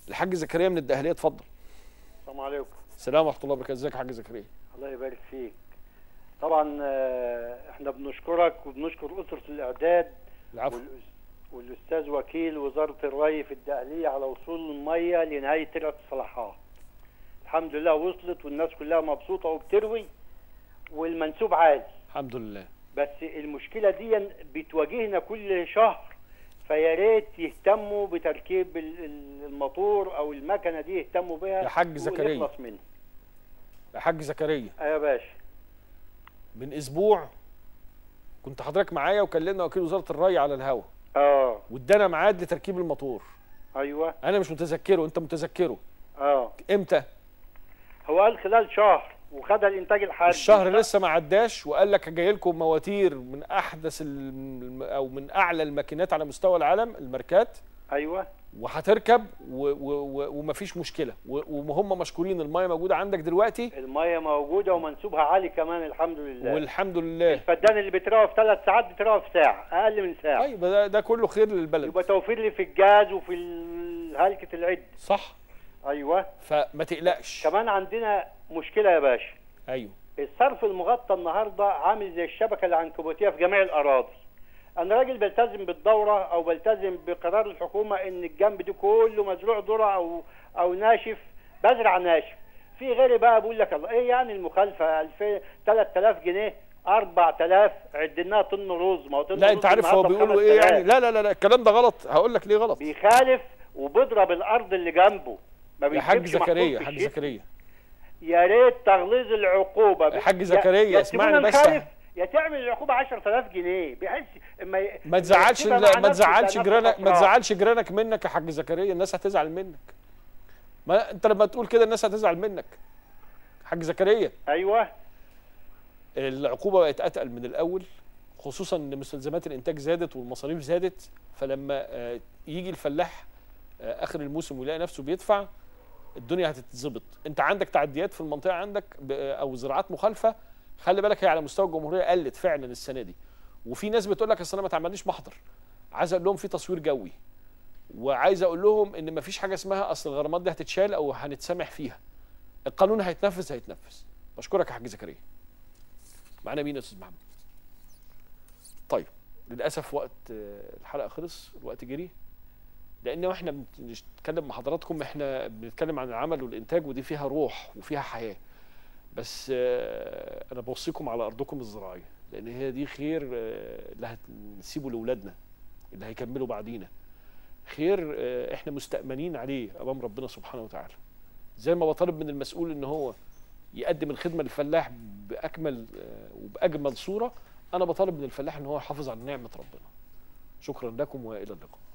الحاج زكريا من الدهليه اتفضل السلام عليكم السلام ورحمه الله وبركاته ازيك يا حاج زكريا الله يبارك فيك طبعا آه، احنا بنشكرك وبنشكر اسره الاعداد العفو والأس- والاستاذ وكيل وزاره الري في الدقهليه على وصول الميه لنهايه ترعه الصلاحات الحمد لله وصلت والناس كلها مبسوطه وبتروي والمنسوب عالي الحمد لله بس المشكله دي بتواجهنا كل شهر فيا ريت يهتموا بتركيب ال- ال- الموتور او المكنه دي يهتموا بها يا حاج زكريا. ونخلص منها يا حاج زكريا ايوه يا باشا من اسبوع كنت حضرتك معايا وكلمنا وكيل وزاره الري على الهوا اه وادانا ميعاد لتركيب الموتور ايوه انا مش متذكره انت متذكره اه امتى هو قال خلال شهر وخدها الانتاج الحربي الشهر لسه ما عداش وقال لك جاي لكم مواتير من احدث الم- او من اعلى الماكينات على مستوى العالم الماركات ايوه وهتركب و- و- و- ومفيش مشكله و- وهم مشكورين المايه موجوده عندك دلوقتي الميه موجوده ومنسوبها عالي كمان الحمد لله والحمد لله الفدان اللي بيتراوى في ثلاث ساعات بيتراوى في ساعه اقل من ساعه طيب ده, ده كله خير للبلد يبقى توفير لي في الجاز وفي ال- هلكه العد صح ايوه فما تقلقش كمان عندنا مشكله يا باشا ايوه الصرف المغطى النهارده عامل زي الشبكه العنكبوتيه في جميع الاراضي انا راجل بلتزم بالدوره او بلتزم بقرار الحكومه ان الجنب ده كله مزروع ذره او او ناشف بزرع ناشف في غيري بقى بقول لك الله ايه يعني المخالفه 2000 3000 جنيه 4000 عدناها طن رز ما هو طن لا رز انت عارف هو النهاردة بيقولوا ايه 5000. يعني لا لا لا, لا الكلام ده غلط هقول لك ليه غلط بيخالف وبيضرب الارض اللي جنبه ما يا حاج بيسيبش محفوظ زكريا في حاج الشتاء. زكريا يا ريت تغليظ العقوبه يا حاج يا- زكريا، يا اسمعني تسيبونا بس. نخالف، يا تعمل العقوبه 10000 جنيه بحيث اما ي- ما تزعلش يكتبها مع ما نفسه تزعلش يبقى جيرانك نفسه ما خسران. تزعلش جيرانك منك يا حاج زكريا الناس هتزعل منك ما انت لما تقول كده الناس هتزعل منك حاج زكريا ايوه العقوبه بقت اتقل من الاول خصوصا ان مستلزمات الانتاج زادت والمصاريف زادت فلما آه، يجي الفلاح آه، اخر الموسم ويلاقي نفسه بيدفع الدنيا هتتظبط انت عندك تعديات في المنطقه عندك ب- او زراعات مخالفه خلي بالك هي على مستوى الجمهوريه قلت فعلا السنه دي وفي ناس بتقول لك اصل انا ما تعمليش محضر عايز اقول لهم في تصوير جوي وعايز اقول لهم ان ما فيش حاجه اسمها اصل الغرامات دي هتتشال او هنتسامح فيها القانون هيتنفذ هيتنفذ بشكرك يا حاج زكريا معانا مين يا استاذ محمد طيب للاسف وقت آه، الحلقه خلص الوقت جري لان احنا بنتكلم مع حضراتكم احنا بنتكلم عن العمل والانتاج ودي فيها روح وفيها حياه بس آه، انا بوصيكم على ارضكم الزراعيه لان هي دي خير آه، اللي هنسيبه لاولادنا اللي هيكملوا بعدينا خير آه، احنا مستأمنين عليه امام ربنا سبحانه وتعالى زي ما بطالب من المسؤول ان هو يقدم الخدمه للفلاح باكمل آه، وباجمل صوره انا بطالب من الفلاح ان هو يحافظ على نعمه ربنا شكرا لكم والى اللقاء